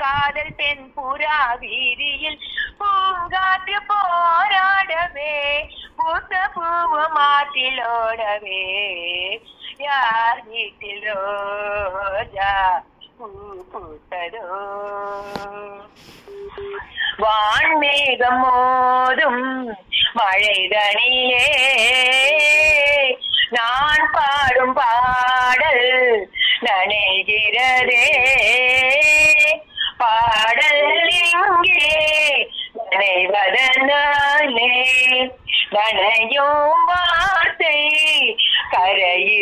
காதல் பெண் புறா வீதியில் பூங்காற்று போராடவே பூத்த பூவு மாட்டிலோடவே யார் வீட்டில் ரோஜா பூ பூத்ததோ வான்மேகம் மோதும் மழைதனிலே நான் பாடும் பாடல் நனைகிறதே பாடல் இங்கே நனைவதனாலே நனையும் வார்த்தை கரையில்